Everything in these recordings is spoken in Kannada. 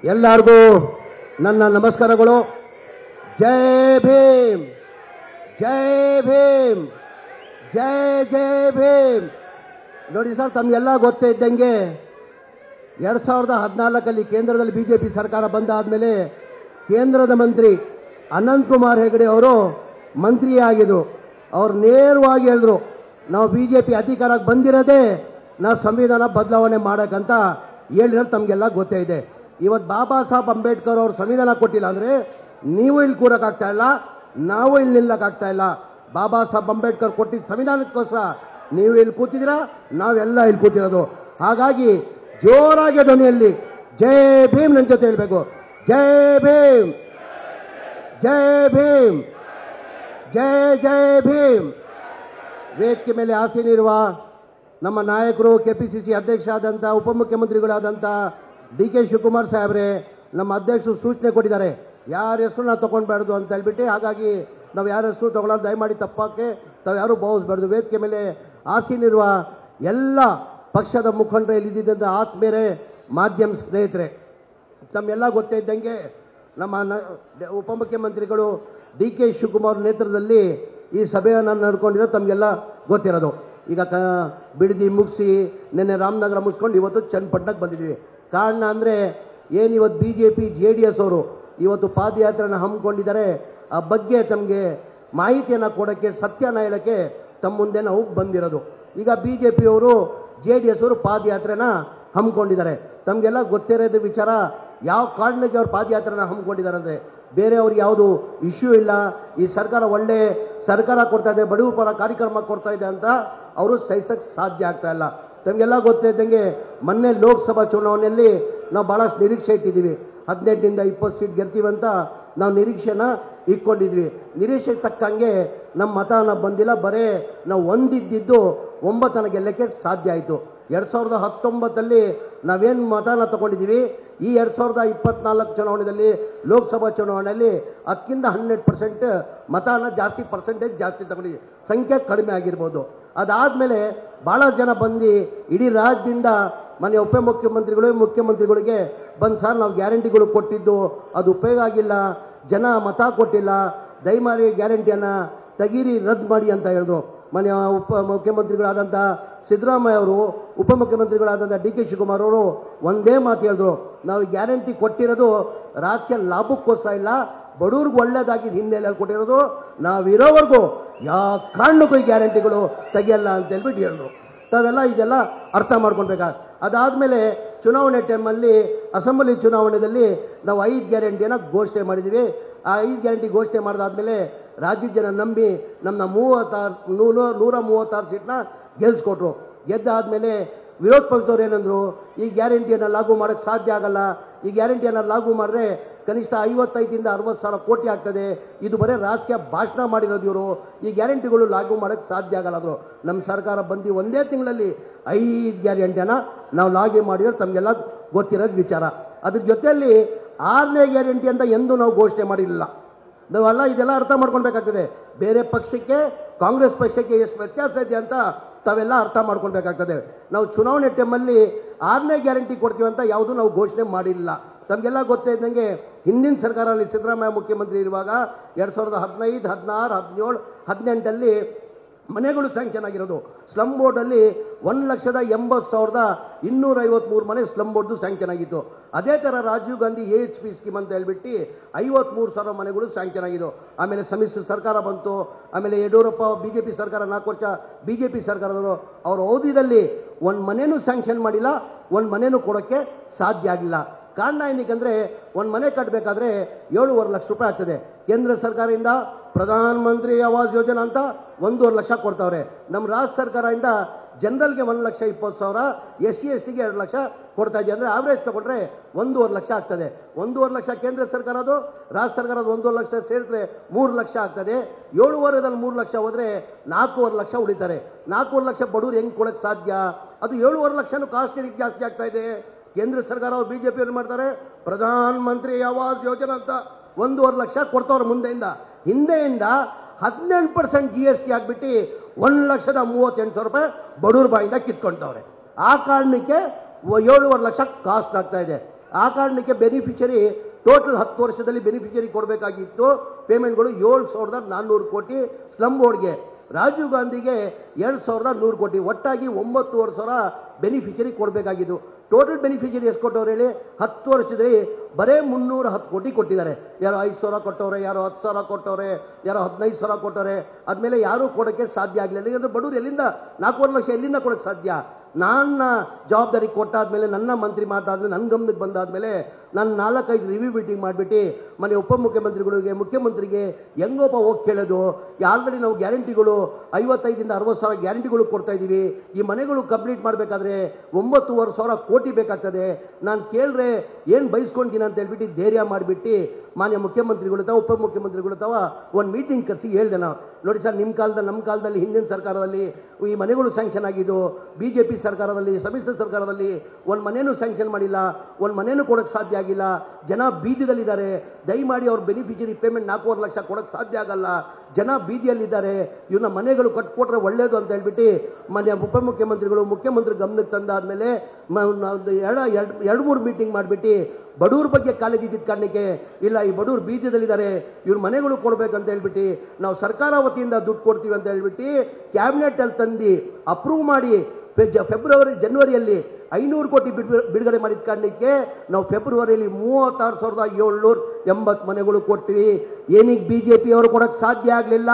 ಎಲ್ಲರಿಗೂ ನನ್ನ ನಮಸ್ಕಾರಗಳು ಜೈ ಭೀಮ್ ಜೈ ಭೀಮ್ ಜೈ ಜೈ ಭೀಮ್ ನೋಡಿ ಸರ್ ತಮಗೆಲ್ಲ ಗೊತ್ತೇ ಇದ್ದಂಗೆ ಎರಡು ಸಾವಿರದ ಹದಿನಾಲ್ಕಲ್ಲಿ ಕೇಂದ್ರದಲ್ಲಿ ಬಿಜೆಪಿ ಸರ್ಕಾರ ಬಂದಾದ್ಮೇಲೆ ಕೇಂದ್ರದ ಮಂತ್ರಿ ಅನಂತ್ ಕುಮಾರ್ ಹೆಗಡೆ ಅವರು ಮಂತ್ರಿ ಆಗಿದ್ರು ಅವ್ರು ನೇರವಾಗಿ ಹೇಳಿದ್ರು ನಾವು ಬಿಜೆಪಿ ಅಧಿಕಾರಕ್ಕೆ ಬಂದಿರೋದೇ ನಾವು ಸಂವಿಧಾನ ಬದಲಾವಣೆ ಮಾಡಕ್ಕಂತ ಹೇಳಿರೋದು ತಮಗೆಲ್ಲ ಗೊತ್ತೇ ಇದೆ ಇವತ್ತು ಬಾಬಾ ಸಾಹೇಬ್ ಅಂಬೇಡ್ಕರ್ ಅವ್ರು ಸಂವಿಧಾನ ಕೊಟ್ಟಿಲ್ಲ ಅಂದ್ರೆ ನೀವು ಇಲ್ಲಿ ಕೂರಕ್ಕಾಗ್ತಾ ಇಲ್ಲ ನಾವು ಇಲ್ಲಿ ನಿಲ್ಲಕ್ಕಾಗ್ತಾ ಇಲ್ಲ ಬಾಬಾ ಸಾಹೇಬ್ ಅಂಬೇಡ್ಕರ್ ಕೊಟ್ಟಿದ್ದ ಸಂವಿಧಾನಕ್ಕೋಸ್ಕರ ನೀವು ಇಲ್ಲಿ ಕೂತಿದ್ದೀರಾ ನಾವೆಲ್ಲ ಇಲ್ಲಿ ಕೂತಿರೋದು ಹಾಗಾಗಿ ಜೋರಾಗಿ ಧ್ವನಿಯಲ್ಲಿ ಜೈ ಭೀಮ್ ನನ್ನ ಜೊತೆ ಹೇಳ್ಬೇಕು ಜೈ ಭೀಮ್ ಜೈ ಭೀಮ್ ಜೈ ಜೈ ಭೀಮ್ ವೇದಿಕೆ ಮೇಲೆ ಆಸೀನಿರುವ ನಮ್ಮ ನಾಯಕರು ಕೆಪಿಸಿಸಿ ಅಧ್ಯಕ್ಷ ಆದಂಥ ಉಪಮುಖ್ಯಮಂತ್ರಿಗಳಾದಂಥ ಡಿ ಕೆ ಶಿವಕುಮಾರ್ ಸಾಹೇಬ್ರೆ ನಮ್ಮ ಅಧ್ಯಕ್ಷರು ಸೂಚನೆ ಕೊಟ್ಟಿದ್ದಾರೆ ಯಾರ ಹೆಸರು ನಾವು ತಗೊಂಡ್ಬಾರ್ದು ಅಂತ ಹೇಳ್ಬಿಟ್ಟು ಹಾಗಾಗಿ ನಾವು ಯಾರ ಹೆಸರು ತಗೊಳ್ಳೋದು ದಯಮಾಡಿ ತಪ್ಪಕ್ಕೆ ತಾವು ಯಾರು ಭಾವಿಸ್ಬಾರ್ದು ವೇದಿಕೆ ಮೇಲೆ ಆಸೀನಿರುವ ಎಲ್ಲ ಪಕ್ಷದ ಮುಖಂಡರು ಇಲ್ಲಿದ್ದಂಥ ಆತ್ಮೀಯರೇ ಮಾಧ್ಯಮ ಸ್ನೇಹಿತರೆ ತಮ್ಮೆಲ್ಲ ಗೊತ್ತೇ ಇದ್ದಂಗೆ ನಮ್ಮ ನ- ಡ- ಉಪಮುಖ್ಯಮಂತ್ರಿಗಳು ಡಿ ಕೆ ಶಿವಕುಮಾರ್ ನೇತೃತ್ವದಲ್ಲಿ ಈ ಸಭೆಯನ್ನು ನಡ್ಕೊಂಡಿರೋ ತಮಗೆಲ್ಲ ಗೊತ್ತಿರೋದು ಈಗ ಕ ಬಿಡದಿ ಮುಗಿಸಿ ನಿನ್ನೆ ರಾಮನಗರ ಮುಗಿಸ್ಕೊಂಡು ಇವತ್ತು ಚನ್ನಪಟ್ಟಣಕ್ಕೆ ಬಂದಿದ್ವಿ ಕಾರಣ ಅಂದರೆ ಏನು ಇವತ್ತು B J P J D S ಅವರು ಇವತ್ತು ಪಾದಯಾತ್ರೆನ ಹಮ್ಮಿಕೊಂಡಿದ್ದಾರೆ ಆ ಬಗ್ಗೆ ತಮಗೆ ಮಾಹಿತಿಯನ್ನು ಕೊಡೋಕ್ಕೆ ಸತ್ಯನ ಹೇಳೋಕ್ಕೆ ತಮ್ಮ ಮುಂದೆ ನಾವು ಬಂದಿರೋದು ಈಗ ಬಿ ಜೆ ಪಿಯವರು ಜೆ ಡಿ ಎಸ್ ಅವರು ಪಾದಯಾತ್ರೆನ ಹಮ್ಮಿಕೊಂಡಿದ್ದಾರೆ ತಮಗೆಲ್ಲ ಗೊತ್ತಿರೋದು ವಿಚಾರ ಯಾವ ಕಾರಣಕ್ಕೆ ಅವ್ರು ಪಾದಯಾತ್ರೆನ ಹಮ್ಮಿಕೊಂಡಿದ್ದಾರೆ ಅಂದರೆ ಬೇರೆಯವ್ರಿಗೆ ಯಾವುದು ಇಶ್ಯೂ ಇಲ್ಲ ಈ ಸರ್ಕಾರ ಒಳ್ಳೆ ಸರ್ಕಾರ ಕೊಡ್ತಾ ಇದೆ ಬಡವರ ಪರ ಕಾರ್ಯಕ್ರಮ ಕೊಡ್ತಾ ಇದೆ ಅಂತ ಅವರು ಸಹಿಸಕ್ಕೆ ಸಾಧ್ಯ ಆಗ್ತಾ ಇಲ್ಲ ತಮಗೆಲ್ಲ ಗೊತ್ತಿದ್ದಂಗೆ ಮೊನ್ನೆ ಲೋಕಸಭಾ ಚುನಾವಣೆಯಲ್ಲಿ ನಾವು ಭಾಳಷ್ಟು ನಿರೀಕ್ಷೆ ಇಟ್ಟಿದ್ದೀವಿ ಹದಿನೆಂಟರಿಂದ ಇಪ್ಪತ್ತು ಸೀಟ್ ಗೆಲ್ತೀವಿ ಅಂತ ನಾವು ನಿರೀಕ್ಷೆನ ಇಟ್ಕೊಂಡಿದ್ವಿ ನಿರೀಕ್ಷೆಗೆ ತಕ್ಕಂಗೆ ನಮ್ಮ ಮತನ ಬಂದಿಲ್ಲ ಬರೇ ನಾವು ಒಂದಿದ್ದಿದ್ದು ಒಂಬತ್ತನ ಗೆಲ್ಲಕ್ಕೆ ಸಾಧ್ಯ ಆಯಿತು ಎರಡು ಸಾವಿರದ ಹತ್ತೊಂಬತ್ತಲ್ಲಿ ನಾವೇನು ಮತನ ತಗೊಂಡಿದ್ದೀವಿ ಈ ಎರಡು ಸಾವಿರದ ಇಪ್ಪತ್ನಾಲ್ಕು ಚುನಾವಣೆಯಲ್ಲಿ ಲೋಕಸಭಾ ಚುನಾವಣೆಯಲ್ಲಿ ಅದಕ್ಕಿಂತ ಹಂಡ್ರೆಡ್ ಪರ್ಸೆಂಟ್ ಮತನ ಜಾಸ್ತಿ ಪರ್ಸೆಂಟೇಜ್ ಜಾಸ್ತಿ ತಗೊಂಡಿದ್ದೀವಿ ಸಂಖ್ಯೆ ಕಡಿಮೆ ಆಗಿರ್ಬೋದು ಅದಾದಮೇಲೆ ಭಾಳ ಜನ ಬಂದು ಇಡೀ ರಾಜ್ಯದಿಂದ ಮನೆ ಉಪಮುಖ್ಯಮಂತ್ರಿಗಳು ಮುಖ್ಯಮಂತ್ರಿಗಳಿಗೆ ಬಂದು ಸರ್ ನಾವು ಗ್ಯಾರಂಟಿಗಳು ಕೊಟ್ಟಿದ್ದು ಅದು ಉಪಯೋಗ ಆಗಿಲ್ಲ ಜನ ಮತ ಕೊಟ್ಟಿಲ್ಲ ದಯಮಾಡಿ ಗ್ಯಾರಂಟಿಯನ್ನು ತೆಗೀರಿ ರದ್ದು ಮಾಡಿ ಅಂತ ಹೇಳಿದ್ರು ಮನೆಯ ಉಪ ಮುಖ್ಯಮಂತ್ರಿಗಳಾದಂಥ ಸಿದ್ದರಾಮಯ್ಯ ಅವರು ಉಪಮುಖ್ಯಮಂತ್ರಿಗಳಾದಂಥ ಡಿ ಕೆ ಶಿವಕುಮಾರ್ ಅವರು ಒಂದೇ ಮಾತು ಹೇಳಿದ್ರು ನಾವು ಗ್ಯಾರಂಟಿ ಕೊಟ್ಟಿರೋದು ರಾಜಕೀಯ ಲಾಭಕ್ಕೋಸ್ಕರ ಇಲ್ಲ ಬಡವ್ರಿಗೆ ಒಳ್ಳೇದಾಗಿ ಹಿನ್ನೆಲೆಯಲ್ಲಿ ಕೊಟ್ಟಿರೋದು ನಾವಿರೋವರೆಗೂ ಯಾವ ಕಾರಣಕ್ಕೂ ಈ ಗ್ಯಾರಂಟಿಗಳು ತೆಗಿಯಲ್ಲ ಅಂತ ಹೇಳ್ಬಿಟ್ಟು ಹೇಳಿದ್ರು ತಾವೆಲ್ಲ ಇದೆಲ್ಲ ಅರ್ಥ ಮಾಡ್ಕೊಳ್ಬೇಕಾಗ ಅದಾದಮೇಲೆ ಚುನಾವಣೆ ಟೈಮಲ್ಲಿ ಅಸೆಂಬ್ಲಿ ಚುನಾವಣೆಯಲ್ಲಿ ನಾವು ಐದು ಗ್ಯಾರಂಟಿಯನ್ನು ಘೋಷಣೆ ಮಾಡಿದ್ದೀವಿ ಆ ಐದು ಗ್ಯಾರಂಟಿ ಘೋಷಣೆ ಮಾಡಿದಾದ್ಮೇಲೆ ರಾಜ್ಯದ ಜನ ನಂಬಿ ನಮ್ಮನ್ನ ಮೂವತ್ತಾರು ನೂರ ನೂರ ಮೂವತ್ತಾರು ಸೀಟ್ನ ಗೆಲ್ಸ್ಕೊಟ್ರು ಗೆದ್ದಾದ್ಮೇಲೆ ವಿರೋಧ ಪಕ್ಷದವ್ರು ಏನಂದ್ರು ಈ ಗ್ಯಾರಂಟಿಯನ್ನು ಲಾಗು ಮಾಡೋಕ್ಕೆ ಸಾಧ್ಯ ಆಗಲ್ಲ ಈ ಗ್ಯಾರಂಟಿಯನ್ನು ಲಾಗು ಮಾಡಿದ್ರೆ ಕನಿಷ್ಠ ಐವತ್ತೈದಿಂದ ಅರವತ್ತು ಸಾವಿರ ಕೋಟಿ ಆಗ್ತದೆ ಇದು ಬರೀ ರಾಜಕೀಯ ಭಾಷಣ ಮಾಡಿರೋದು ಇವರು ಈ ಗ್ಯಾರಂಟಿಗಳು ಲಾಗು ಮಾಡೋಕ್ಕೆ ಸಾಧ್ಯ ಆಗಲ್ಲ ಅಂದ್ರು ನಮ್ಮ ಸರ್ಕಾರ ಬಂದು ಒಂದೇ ತಿಂಗಳಲ್ಲಿ ಐದು ಗ್ಯಾರಂಟಿಯನ್ನ ನಾವು ಲಾಗು ಮಾಡಿರೋದು ತಮಗೆಲ್ಲ ಗೊತ್ತಿರೋದು ವಿಚಾರ ಅದ್ರ ಜೊತೆಯಲ್ಲಿ ಆರನೇ ಗ್ಯಾರಂಟಿ ಅಂತ ಎಂದೂ ನಾವು ಘೋಷಣೆ ಮಾಡಿರಲಿಲ್ಲ ನಾವೆಲ್ಲ ಇದೆಲ್ಲ ಅರ್ಥ ಮಾಡ್ಕೊಳ್ಬೇಕಾಗ್ತದೆ ಬೇರೆ ಪಕ್ಷಕ್ಕೆ ಕಾಂಗ್ರೆಸ್ ಪಕ್ಷಕ್ಕೆ ಎಷ್ಟು ವ್ಯತ್ಯಾಸ ಇದೆ ಅಂತ ತಾವೆಲ್ಲ ಅರ್ಥ ಮಾಡ್ಕೊಳ್ಬೇಕಾಗ್ತದೆ ನಾವು ಚುನಾವಣೆ ಟೈಮಲ್ಲಿ ಆರನೇ ಗ್ಯಾರಂಟಿ ಕೊಡ್ತೀವಿ ಅಂತ ಯಾವುದು ನಾವು ಘೋಷಣೆ ಮಾಡಿಲ್ಲ ತಮಗೆಲ್ಲ ಗೊತ್ತೇ ಇದ್ದಂಗೆ ಹಿಂದಿನ ಸರ್ಕಾರದಲ್ಲಿ ಸಿದ್ದರಾಮಯ್ಯ ಮುಖ್ಯಮಂತ್ರಿ ಇರುವಾಗ ಎರಡು ಸಾವಿರದ ಹದಿನೈದು ಹದಿನಾರು ಹದಿನೇಳು ಹದಿನೆಂಟಲ್ಲಿ ಮನೆಗಳು ಸ್ಯಾಂಕ್ಷನ್ ಆಗಿರೋದು ಸ್ಲಮ್ ಬೋರ್ಡಲ್ಲಿ ಒಂದು ಲಕ್ಷದ ಎಂಬತ್ತು ಸಾವಿರದ ಇನ್ನೂರ ಐವತ್ಮೂರು ಮನೆ ಸ್ಲಮ್ ಬೋರ್ಡ್ದು ಸ್ಯಾಂಕ್ಷನ್ ಆಗಿತ್ತು ಅದೇ ಥರ Rajiv Gandhi A H P scheme ಅಂತ ಹೇಳ್ಬಿಟ್ಟು ಐವತ್ಮೂರು ಸಾವಿರ ಮನೆಗಳು ಸ್ಯಾಂಕ್ಷನ್ ಆಗಿದ್ದು ಆಮೇಲೆ ಸಮ್ಮಿಶ್ರ ಸರ್ಕಾರ ಬಂತು ಆಮೇಲೆ ಯಡಿಯೂರಪ್ಪ ಬಿ ಜೆ ಪಿ ಸರ್ಕಾರ ನಾಲ್ಕು ವರ್ಷ ಬಿ ಜೆ ಪಿ ಸರ್ಕಾರದವರು ಅವ್ರ ಅವಧಿಯಲ್ಲಿ ಒಂದು ಮನೆನೂ ಸ್ಯಾಂಕ್ಷನ್ ಮಾಡಿಲ್ಲ ಒಂದು ಮನೆನೂ ಕೊಡೋಕ್ಕೆ ಸಾಧ್ಯ ಆಗಿಲ್ಲ ಕಾರಣ ಏನಕ್ಕಂದ್ರೆ ಒಂದು ಮನೆ ಕಟ್ಟಬೇಕಾದ್ರೆ ಏಳುವರೆ ಲಕ್ಷ ರೂಪಾಯಿ ಆಗ್ತದೆ ಕೇಂದ್ರ ಸರ್ಕಾರದಿಂದ ಪ್ರಧಾನ ಮಂತ್ರಿ ಆವಾಸ್ ಯೋಜನಾ ಅಂತ ಒಂದೂವರೆ ಲಕ್ಷ ಕೊಡ್ತಾವ್ರೆ ನಮ್ಮ ರಾಜ್ಯ ಸರ್ಕಾರದಿಂದ ಜನರಲ್ಗೆ ಒಂದು ಲಕ್ಷ ಇಪ್ಪತ್ತು ಸಾವಿರ ಎಸ್ ಸಿ ಎಸ್ ಟಿಗೆ ಎರಡು ಲಕ್ಷ ಕೊಡ್ತಾ ಇದೆ ಅಂದರೆ ಆವ್ರೇಜ್ ತಗೊಂಡ್ರೆ ಒಂದೂವರೆ ಲಕ್ಷ ಆಗ್ತದೆ ಒಂದೂವರೆ ಲಕ್ಷ ಕೇಂದ್ರ ಸರ್ಕಾರದು ರಾಜ್ಯ ಸರ್ಕಾರದ ಒಂದೂವರೆ ಲಕ್ಷ ಸೇರಿದ್ರೆ ಮೂರು ಲಕ್ಷ ಆಗ್ತದೆ ಏಳುವರೆದಲ್ಲಿ ಮೂರು ಲಕ್ಷ ಹೋದ್ರೆ ನಾಲ್ಕೂವರೆ ಲಕ್ಷ ಉಳಿತಾರೆ ನಾಲ್ಕೂವರೆ ಲಕ್ಷ ಬಡವ್ರು ಹೆಂಗೆ ಕೊಡಕ್ಕೆ ಸಾಧ್ಯ ಅದು ಏಳುವರೆ ಲಕ್ಷನೂ ಕಾಸ್ಟ್ ಜಾಸ್ತಿ ಆಗ್ತಾ ಇದೆ ಕೇಂದ್ರ ಸರ್ಕಾರ ಅವ್ರು ಬಿಜೆಪಿ ಅವ್ರು ಮಾಡ್ತಾರೆ ಪ್ರಧಾನ ಮಂತ್ರಿ ಆವಾಸ್ ಯೋಜನಾ ಅಂತ ಒಂದೂವರೆ ಲಕ್ಷ ಕೊಡ್ತವ್ರೆ ಮುಂದೆಯಿಂದ ಹಿಂದೆಯಿಂದ ಹದಿನೆಂಟು ಪರ್ಸೆಂಟ್ ಜಿ ಎಸ್ ಟಿ ಆಗ್ಬಿಟ್ಟು ಒಂದು ಲಕ್ಷದ ಮೂವತ್ತೆಂಟು ಸಾವಿರ ರೂಪಾಯಿ ಬಡವ್ರ ಬಾಯಿಂದ ಕಿತ್ಕೊಂತವ್ರೆ ಆ ಕಾರಣಕ್ಕೆ ವ- ಏಳುವರೆ ಲಕ್ಷ ಕಾಸ್ಟ್ ಆಗ್ತಾ ಇದೆ ಆ ಕಾರಣಕ್ಕೆ ಬೆನಿಫಿಷರಿ ಟೋಟಲ್ ಹತ್ತು ವರ್ಷದಲ್ಲಿ ಬೆನಿಫಿಷರಿ ಕೊಡಬೇಕಾಗಿತ್ತು ಪೇಮೆಂಟ್ಗಳು ಏಳು ಸಾವಿರದ ನಾನ್ನೂರು ಕೋಟಿ ಸ್ಲಮ್ ಬೋರ್ಡ್ಗೆ ರಾಜೀವ್ ಗಾಂಧಿಗೆ ಎರಡು ಸಾವಿರದ ನೂರು ಕೋಟಿ ಒಟ್ಟಾಗಿ ಒಂಬತ್ತುವರೆ ಸಾವಿರ ಬೆನಿಫಿಷರಿ ಕೊಡಬೇಕಾಗಿದ್ದು ಟೋಟಲ್ ಬೆನಿಫಿಷರಿ ಎಷ್ಟು ಕೊಟ್ಟವ್ರು ಹೇಳಿ ಹತ್ತು ವರ್ಷದಲ್ಲಿ ಬರೇ ಮುನ್ನೂರ ಹತ್ತು ಕೋಟಿ ಕೊಟ್ಟಿದ್ದಾರೆ ಯಾರೋ ಐದು ಸಾವಿರ ಕೊಟ್ಟವ್ರೆ ಯಾರೋ ಹತ್ತು ಸಾವಿರ ಕೊಟ್ಟವ್ರೆ ಯಾರೋ ಹದಿನೈದು ಸಾವಿರ ಕೊಟ್ಟವ್ರೆ ಆದಮೇಲೆ ಯಾರೂ ಕೊಡೋಕ್ಕೆ ಸಾಧ್ಯ ಆಗಲಿಲ್ಲ ಯಾಕಂದ್ರೆ ಬಡವ್ರು ಎಲ್ಲಿಂದ ನಾಲ್ಕೂವರೆ ಲಕ್ಷ ಎಲ್ಲಿಂದ ಕೊಡೋಕ್ಕೆ ಸಾಧ್ಯ ನನ್ನ ಜವಾಬ್ದಾರಿ ಕೊಟ್ಟಾದ್ಮೇಲೆ ನನ್ನ ಮಂತ್ರಿ ಮಾತಾದ್ಮೇಲೆ ನನ್ನ ಗಮನಕ್ಕೆ ಬಂದಾದ್ಮೇಲೆ ನಾನು ನಾಲ್ಕೈದು ರಿವ್ಯೂ ಮೀಟಿಂಗ್ ಮಾಡಿಬಿಟ್ಟು ಮನೆ ಉಪಮುಖ್ಯಮಂತ್ರಿಗಳಿಗೆ ಮುಖ್ಯಮಂತ್ರಿಗೆ ಹೆಂಗೋಪ ಹೋಗಿ ಕೇಳೋದು ಆಲ್ರೆಡಿ ನಾವು ಗ್ಯಾರಂಟಿಗಳು ಐವತ್ತೈದಿಂದ ಅರವತ್ತು ಸಾವಿರ ಗ್ಯಾರಂಟಿಗಳು ಕೊಡ್ತಾ ಇದ್ದೀವಿ ಈ ಮನೆಗಳು ಕಂಪ್ಲೀಟ್ ಮಾಡಬೇಕಾದ್ರೆ ಒಂಬತ್ತುವರೆ ಸಾವಿರ ಕೋಟಿ ಬೇಕಾಗ್ತದೆ ನಾನು ಕೇಳ್ರೆ ಏನು ಬಯಸ್ಕೊಂತೀನಿ ಅಂತ ಹೇಳ್ಬಿಟ್ಟು ಧೈರ್ಯ ಮಾಡಿಬಿಟ್ಟು ಮಾನ್ಯ ಮುಖ್ಯಮಂತ್ರಿಗಳು ತಾವ ಉಪಮುಖ್ಯಮಂತ್ರಿಗಳು ತಾವ ಒಂದು ಮೀಟಿಂಗ್ ಕರೆಸಿ ಹೇಳ್ದೆ ನಾವು ನೋಡಿ ಸರ್ ನಿಮ್ಮ ಕಾಲದಲ್ಲಿ ನಮ್ಮ ಕಾಲದಲ್ಲಿ ಹಿಂದಿನ ಸರ್ಕಾರದಲ್ಲಿ ಈ ಮನೆಗಳು ಸ್ಯಾಂಕ್ಷನ್ ಆಗಿದ್ದು ಬಿ ಜೆ ಪಿ ಸರ್ಕಾರದಲ್ಲಿ ಸಮ್ಮಿಶ್ರ ಸರ್ಕಾರದಲ್ಲಿ ಒಂದು ಮನೇನೂ ಸ್ಯಾಂಕ್ಷನ್ ಮಾಡಿಲ್ಲ ಒಂದು ಮನೇನೂ ಕೊಡೋಕ್ಕೆ ಸಾಧ್ಯ ಆಗಿಲ್ಲ ಜನ ಬೀದಿದಲ್ಲಿದ್ದಾರೆ ದಯಮಾಡಿ ಅವ್ರ ಬೆನಿಫಿಷರಿ ಪೇಮೆಂಟ್ ನಾಲ್ಕೂವರೆ ಲಕ್ಷ ಕೊಡೋಕ್ಕೆ ಸಾಧ್ಯ ಆಗಲ್ಲ ಜನ ಬೀದಿಯಲ್ಲಿದ್ದಾರೆ ಇವನ್ನ ಮನೆಗಳು ಕಟ್ಕೊಟ್ರೆ ಒಳ್ಳೇದು ಅಂತ ಹೇಳ್ಬಿಟ್ಟು ಮನೆ ಉಪಮುಖ್ಯಮಂತ್ರಿಗಳು ಮುಖ್ಯಮಂತ್ರಿ ಗಮನಕ್ಕೆ ತಂದಾದ್ಮೇಲೆ ಮ- ನಾವು ಎರಡು ಎರಡು ಎರಡು ಮೂರು ಮೀಟಿಂಗ್ ಮಾಡಿಬಿಟ್ಟು ಬಡವ್ರ ಬಗ್ಗೆ ಕಾಳಜಿ ಇದ್ದಿದ್ದ ಕಾರಣಕ್ಕೆ ಇಲ್ಲ ಈ ಬಡವ್ರು ಬೀದಿಯಲ್ಲಿದ್ದಾರೆ ಇವ್ರ ಮನೆಗಳು ಕೊಡ್ಬೇಕಂತ ಹೇಳ್ಬಿಟ್ಟು ನಾವು ಸರ್ಕಾರ ವತಿಯಿಂದ ದುಡ್ಡು ಕೊಡ್ತೀವಿ ಅಂತ ಹೇಳ್ಬಿಟ್ಟು ಕ್ಯಾಬಿನೆಟ್ ಅಲ್ಲಿ ತಂದು ಅಪ್ರೂವ್ ಮಾಡಿ ಫೆ- ಜ- ಫೆಬ್ರವರಿ ಜನವರಿಯಲ್ಲಿ ಐನೂರು ಕೋಟಿ ಬಿಡ್- ಬಿಡುಗಡೆ ಮಾಡಿದ ಕಾರಣಕ್ಕೆ ನಾವು ಫೆಬ್ರವರಿಯಲ್ಲಿ ಮೂವತ್ತಾರು ಸಾವಿರದ ಏಳ್ನೂರ ಎಂಬತ್ತು ಮನೆಗಳು ಕೊಟ್ವಿ ಏನಕ್ಕೆ ಬಿ ಜೆ ಪಿ ಅವರು ಕೊಡಕ್ಕೆ ಸಾಧ್ಯ ಆಗಲಿಲ್ಲ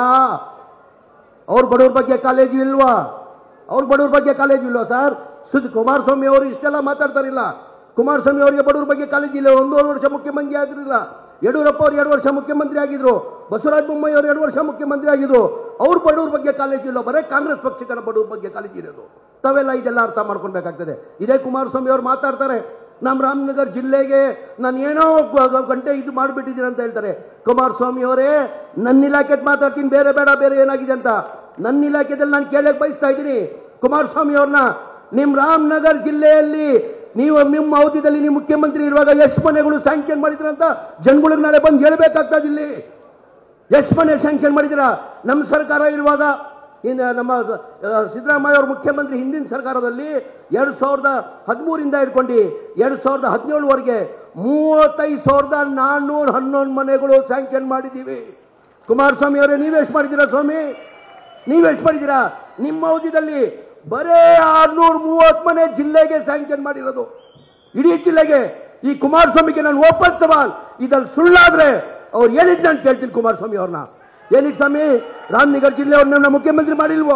ಅವ್ರ ಬಡವ್ರ ಬಗ್ಗೆ ಕಾಲೇಜು ಇಲ್ವಾ ಅವ್ರ ಬಡವ್ರ ಬಗ್ಗೆ ಕಾಲೇಜು ಇಲ್ವಾ ಸರ್ ಸುದ್ ಕುಮಾರಸ್ವಾಮಿ ಅವರು ಇಷ್ಟೆಲ್ಲ ಮಾತಾಡ್ತಾರಿಲ್ಲ ಕುಮಾರಸ್ವಾಮಿ ಅವರಿಗೆ ಬಡವ್ರ ಬಗ್ಗೆ ಕಾಲೇಜು ಇಲ್ಲ ಒಂದೂವರೆ ವರ್ಷ ಮುಖ್ಯಮಂತ್ರಿ ಆಗಿರಲಿಲ್ಲ ಯಡಿಯೂರಪ್ಪ ಅವರು ಎರಡು ವರ್ಷ ಮುಖ್ಯಮಂತ್ರಿ ಆಗಿದ್ರು ಬಸವರಾಜ ಬೊಮ್ಮಾಯಿ ಅವರು ಎರಡು ವರ್ಷ ಮುಖ್ಯಮಂತ್ರಿ ಆಗಿದ್ರು ಅವ್ರ ಬಡವ್ರ ಬಗ್ಗೆ ಕಾಲೇಜು ಇಲ್ಲ ಬರೇ ಕಾಂಗ್ರೆಸ್ ಪಕ್ಷಗಳ ಬಡವ್ರ ಬಗ್ಗೆ ಕಾಲೇಜು ಇರೋದು ತಾವೆಲ್ಲ ಇದೆಲ್ಲ ಅರ್ಥ ಮಾಡ್ಕೊಳ್ಬೇಕಾಗ್ತದೆ ಇದೇ ಕುಮಾರಸ್ವಾಮಿ ಅವರು ಮಾತಾಡ್ತಾರೆ ನಮ್ಮ ರಾಮನಗರ ಜಿಲ್ಲೆಗೆ ನಾನು ಏನೋ ಗ- ಗ- ಗಂಟೆ ಇದು ಮಾಡಿಬಿಟ್ಟಿದ್ದೀನಿ ಅಂತ ಹೇಳ್ತಾರೆ ಕುಮಾರಸ್ವಾಮಿ ಅವರೇ ನನ್ನ ಇಲಾಖೆದ್ ಮಾತಾಡ್ತೀನಿ ಬೇರೆ ಬೇಡ ಬೇರೆ ಏನಾಗಿದೆ ಅಂತ ನನ್ನ ಇಲಾಖೆದಲ್ಲಿ ನಾನು ಕೇಳಕ್ ಬಯಸ್ತಾ ಇದ್ದೀನಿ ಕುಮಾರಸ್ವಾಮಿ ಅವ್ರನ್ನ ನಿಮ್ ರಾಮನಗರ ಜಿಲ್ಲೆಯಲ್ಲಿ ನೀವು ನಿಮ್ಮ ಅವಧಿಯಲ್ಲಿ ನೀವು ಮುಖ್ಯಮಂತ್ರಿ ಇರುವಾಗ ಎಷ್ಟು ಮನೆಗಳು ಸ್ಯಾಂಕ್ಷನ್ ಮಾಡಿದ್ರ ಅಂತ ಜನಗಳಿಗೆ ನಾಳೆ ಬಂದು ಹೇಳ್ಬೇಕಾಗ್ತದೆ ಇಲ್ಲಿ ಎಷ್ಟು ಮನೆ ಸ್ಯಾಂಕ್ಷನ್ ಮಾಡಿದಿರಾ ನಮ್ಮ ಸರ್ಕಾರ ಇರುವಾಗ ಇನ್ನು ನಮ್ಮ ಆ, ಸಿದ್ದರಾಮಯ್ಯ ಅವರು ಮುಖ್ಯಮಂತ್ರಿ ಹಿಂದಿನ ಸರ್ಕಾರದಲ್ಲಿ ಎರಡು ಸಾವಿರದ ಹದಿಮೂರಿಂದ ಹಿಡ್ಕೊಂಡು ಎರಡು ಸಾವಿರದ ಹದಿನೇಳುವರೆಗೆ ಮೂವತ್ತೈದು ಸಾವಿರದ ನಾನ್ನೂರ ಹನ್ನೊಂದು ಮನೆಗಳು ಸ್ಯಾಂಕ್ಷನ್ ಮಾಡಿದ್ದೀವಿ ಕುಮಾರಸ್ವಾಮಿ ಅವರೇ ನೀವೆಷ್ಟು ಮಾಡಿದ್ದೀರಾ ಸ್ವಾಮಿ ನೀವೆಷ್ಟು ಮಾಡಿದ್ದೀರಾ ನಿಮ್ಮ ಅವಧಿಯಲ್ಲಿ ಬರೇ ಆರ್ನೂರ ಮೂವತ್ತು ಮನೆ ಜಿಲ್ಲೆಗೆ ಸ್ಯಾಂಕ್ಷನ್ ಮಾಡಿರೋದು ಇಡೀ ಜಿಲ್ಲೆಗೆ ಈ ಕುಮಾರಸ್ವಾಮಿಗೆ ನಾನು ಓಪನ್ ಸವಾಲ್ ಇದ್ರಲ್ಲಿ ಸುಳ್ಳಾದ್ರೆ ಅವ್ರು ಹೇಳಿದ್ದು ನಾನು ಕೇಳ್ತೀನಿ ಕುಮಾರಸ್ವಾಮಿ ಅವ್ರನ್ನ ಏನಿಗೆ ಸ್ವಾಮಿ ರಾಮನಗರ ಜಿಲ್ಲೆ ಅವ್ರನ್ನ ಮುಖ್ಯಮಂತ್ರಿ ಮಾಡಿಲ್ವೋ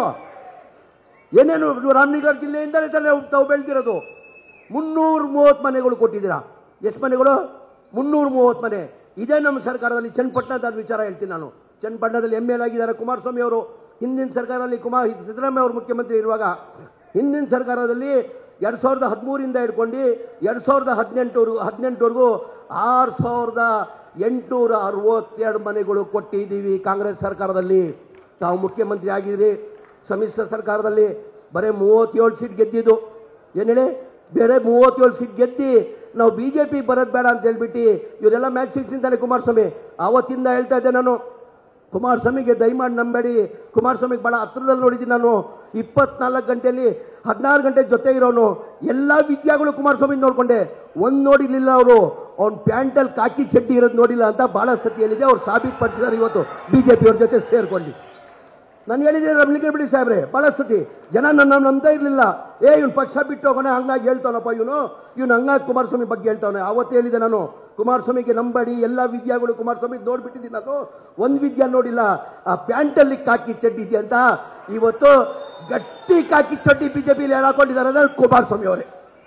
ಏನೇನು ರಾಮನಗರ ಜಿಲ್ಲೆಯಿಂದಲೇ ತಾನೇ ತಾವು ಬೆಳೆದಿರೋದು ಮುನ್ನೂರ ಮೂವತ್ತು ಮನೆಗಳು ಕೊಟ್ಟಿದ್ದೀರಾ ಎಷ್ಟು ಮನೆಗಳು ಮುನ್ನೂರ ಮೂವತ್ತು ಮನೆ ಇದೇ ನಮ್ಮ ಸರ್ಕಾರದಲ್ಲಿ ಚನ್ನಪಟ್ಟಣದ ವಿಚಾರ ಹೇಳ್ತೀನಿ ನಾನು ಚನ್ನಪಟ್ಟಣದಲ್ಲಿ ಎಮ್ ಎಲ್ ಆಗಿದ್ದಾರೆ ಕುಮಾರಸ್ವಾಮಿ ಅವರು ಹಿಂದಿನ ಸರ್ಕಾರದಲ್ಲಿ ಕುಮಾರ್ ಸಿದ್ದರಾಮಯ್ಯ ಅವರು ಮುಖ್ಯಮಂತ್ರಿ ಇರುವಾಗ ಹಿಂದಿನ ಸರ್ಕಾರದಲ್ಲಿ ಎರಡು ಸಾವಿರದ ಹದಿಮೂರಿಂದ ಹಿಡ್ಕೊಂಡು ಎರಡು ಸಾವಿರದ ಹದಿನೆಂಟುವರೆಗೂ ಹದಿನೆಂಟುವರೆಗೂ ಆರು ಸಾವಿರದ ಎಂಟುನೂರ ಅರವತ್ತೆರಡು ಮನೆಗಳು ಕೊಟ್ಟಿದ್ದೀವಿ ಕಾಂಗ್ರೆಸ್ ಸರ್ಕಾರದಲ್ಲಿ ತಾವು ಮುಖ್ಯಮಂತ್ರಿ ಆಗಿದ್ರಿ ಸಮ್ಮಿಶ್ರ ಸರ್ಕಾರದಲ್ಲಿ ಬರೀ ಮೂವತ್ತೇಳು ಸೀಟ್ ಗೆದ್ದಿದ್ದು ಏನು ಹೇಳಿ ಬೇರೆ ಮೂವತ್ತೇಳು ಸೀಟ್ ಗೆದ್ದಿ ನಾವು ಬಿ ಜೆ ಪಿ ಬರೋದು ಬೇಡ ಅಂತ ಹೇಳ್ಬಿಟ್ಟು ಇವರೆಲ್ಲ ಮ್ಯಾಚ್ ಫಿಕ್ಸಿಂದಾನೆ ಕುಮಾರಸ್ವಾಮಿ ಆವತ್ತಿಂದ ಹೇಳ್ತಾ ಇದ್ದೆ ನಾನು ಕುಮಾರಸ್ವಾಮಿಗೆ ದಯಮಾಡಿ ನಂಬೇಡಿ ಕುಮಾರಸ್ವಾಮಿಗೆ ಬಹಳ ಹತ್ರದಲ್ಲಿ ನೋಡಿದ್ದೀನಿ ನಾನು ಇಪ್ಪತ್ನಾಲ್ಕು ಗಂಟೆಯಲ್ಲಿ ಹದಿನಾರು ಗಂಟೆ ಜೊತೆ ಇರೋನು ಎಲ್ಲ ವಿದ್ಯಾಗಳು ಕುಮಾರಸ್ವಾಮಿ ನೋಡ್ಕೊಂಡೆ ಒಂದ್ ನೋಡಿರ್ಲಿಲ್ಲ ಅವರು ಅವ್ನ ಪ್ಯಾಂಟಲ್ಲಿ ಕಾಕಿ ಚಡ್ಡಿ ಇರೋದು ನೋಡಿಲ್ಲ ಅಂತ ಬಹಳ ಸತಿ ಹೇಳಿದೆ ಅವ್ರು ಸಾಬೀತು ಪಡಿಸಿದಾರೆ ಇವತ್ತು ಬಿಜೆಪಿ ಅವ್ರ ಜೊತೆ ಸೇರ್ಕೊಂಡು ನಾನು ಹೇಳಿದ್ದೆ ರಮಲಿಂಗ ಬಿಡಿ ಸಾಹೇಬ್ರೆ ಬಹಳ ಸತಿ ಜನ ನನ್ನ ನಂಬ್ತಾ ಇರಲಿಲ್ಲ ಏ ಇವ್ನು ಪಕ್ಷ ಬಿಟ್ಟು ಹೋಗೋಣ ಹಂಗಾಗಿ ಹೇಳ್ತಾನಪ್ಪ ಇವನು ಇವನು ಹಂಗಾಗಿ ಕುಮಾರಸ್ವಾಮಿ ಬಗ್ಗೆ ಹೇಳ್ತಾವನೆ ಅವತ್ತು ಹೇಳಿದೆ ನಾನು ಕುಮಾರಸ್ವಾಮಿಗೆ ನಂಬಡಿ ಎಲ್ಲ ವಿದ್ಯಾಗಳು ಕುಮಾರಸ್ವಾಮಿ ನೋಡ್ಬಿಟ್ಟಿದ್ದೀನಿ ನಾನು ಒಂದು ವಿದ್ಯಾ ನೋಡಿಲ್ಲ ಆ ಪ್ಯಾಂಟಲ್ಲಿ ಕಾಕಿ ಚಡ್ಡಿ ಇದೆ ಅಂತ ಇವತ್ತು ಗಟ್ಟಿ ಕಾಕಿ ಚಡ್ಡಿ ಬಿಜೆಪಿಲಿ ಯಾರು ಹಾಕೊಂಡಿದ್ದಾರೆ ಅಂದ್ರೆ ಕುಮಾರಸ್ವಾಮಿ ಅವರೇ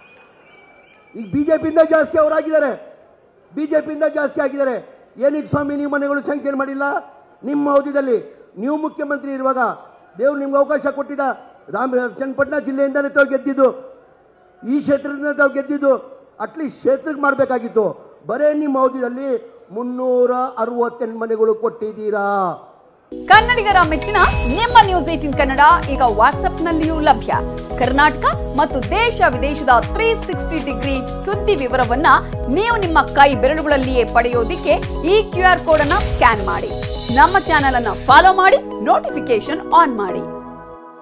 ಈಗ ಬಿಜೆಪಿಯಿಂದ ಜಾಸ್ತಿ ಅವರಾಗಿದ್ದಾರೆ ಬಿಜೆಪಿಯಿಂದ ಜಾಸ್ತಿ ಆಗಿದ್ದಾರೆ ಏನಕ್ಕೆ ಸ್ವಾಮಿ ನೀವು ಮನೆಗಳು ಸಂಖ್ಯೆ ಮಾಡಿಲ್ಲ ನಿಮ್ಮ ಅವಧಿಯಲ್ಲಿ ನೀವು ಮುಖ್ಯಮಂತ್ರಿ ಇರುವಾಗ ದೇವ್ರು ನಿಮ್ಗೆ ಅವಕಾಶ ಕೊಟ್ಟಿದ್ದ ರಾಮ ಚನ್ನಪಟ್ಟಣ ಜಿಲ್ಲೆಯಿಂದಲೇ ತಾವು ಗೆದ್ದಿದ್ದು ಈ ಕ್ಷೇತ್ರದಿಂದ ತಾವು ಗೆದ್ದಿದ್ದು ಅಟ್ಲೀಸ್ಟ್ ಕ್ಷೇತ್ರಕ್ಕೆ ಮಾಡಬೇಕಾಗಿತ್ತು ಬರೇ ನಿಮ್ಮ ಅವಧಿಯಲ್ಲಿ ಮುನ್ನೂರ ಅರವತ್ತೆಂಟು ಮನೆಗಳು ಕೊಟ್ಟಿದ್ದೀರಾ ಕನ್ನಡಿಗರ ಮೆಚ್ಚಿನ ನಿಮ್ಮ ನ್ಯೂಸ್ ಏಟಿನ್ ಕನ್ನಡ ಈಗ ವಾಟ್ಸ್ಆಪ್ನಲ್ಲಿಯೂ ಲಭ್ಯ ಕರ್ನಾಟಕ ಮತ್ತು ದೇಶ ವಿದೇಶದ ತ್ರೀ ಸಿಕ್ಸ್ಟಿ ಡಿಗ್ರಿ ಸುದ್ದಿ ವಿವರವನ್ನ ನೀವು ನಿಮ್ಮ ಕೈ ಬೆರಳುಗಳಲ್ಲಿಯೇ ಪಡೆಯೋದಿಕ್ಕೆ ಈ ಕ್ಯೂ ಆರ್ ಕೋಡ್ ಅನ್ನ ಸ್ಕ್ಯಾನ್ ಮಾಡಿ ನಮ್ಮ ಚಾನೆಲ್ ಅನ್ನ ಫಾಲೋ ಮಾಡಿ ನೋಟಿಫಿಕೇಶನ್ ಆನ್ ಮಾಡಿ